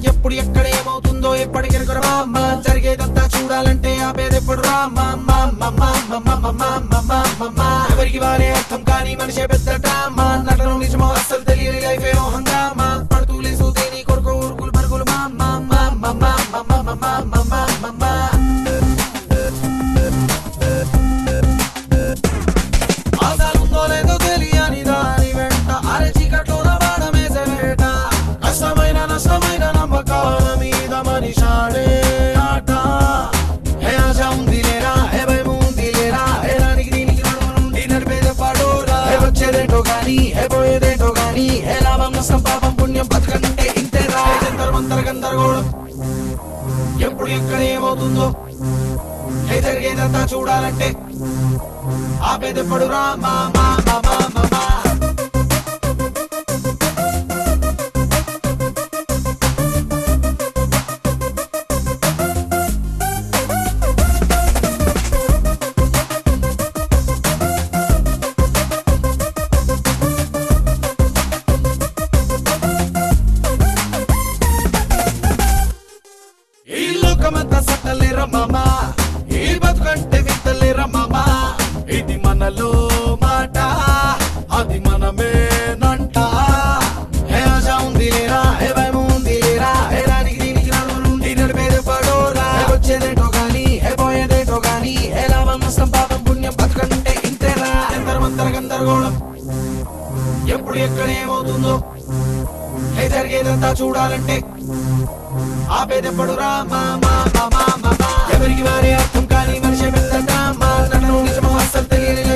ఎప్పుడు ఎక్కడ ఏమవుతుందో ఎప్పటికెరగరు మామ జరిగేదంతా చూడాలంటే ఆపేదెప్పుడు రా మామ మామ మామ మామ మామ మామ ఎవరికి వారే అర్థం కానీ మనిషే పెద్ద డ్రామా నటన నిజమో అస్సలు తెలియని లైఫ్ ఏమో హంగామా పడుతూ లేసు దేని కొరకు ఊరుకులు పరుగులు మామ మామ మామ మామ మామ మామ మామ ఆశలుందో లేదో తెలియని దాని వెంట అరే చీకట్లో వాడమేసే వేట కష్టమైన నష్టమైన నమ్మకాల మీద మనిషాడే ఆట హే ఆశ ఉంది లేరా హే భయం ఉంది లేరా హే దానికి దీనికి నడుమ నుండి నడిపేదే పాడోరా హే వచ్చేదేంటో గాని హే పోయేదేంటో గాని హే లాభం నష్టం పాపం పుణ్యం బతకంటే ఇంతేరా హే జంతర్ మంతర్ గందరగోళం ఎప్పుడు ఎక్కడ ఏమవుతుందో హే జరిగేదంతా చూడాలంటే ఆపేదెప్పుడు రా మా మా మా మా మా మా ఈ లోకమంతా సట్టలేరా మామా ఈ బతుకంటే విత్తలేరా మామా ఇది మనలో మాట అది మనమేనంట హే ఆశ ఉంది లేరా హే భయం ఉంది లేరా హే దానికి దీనికి నడుము నుండి నడిపేదే పడోరా హే వచ్చేదేంటో గాని హే పోయేదేంటో గాని హే లాభం నష్టం పాపం పుణ్యం బతుకంటే ఇంతేరా ఎంతరమంతర గందరగోళం ఎప్పుడు ఎక్కడ ఏమవుతుందో హే జరిగేదంతా చూడాలంటే ఆపేదెప్పుడు రా మా మా మా మా మా మా. ఎవరికి వారే అర్థం కాని మనిషి పెద్ద డ్రామా నన్ను నిజమో అస్సలు తెలియని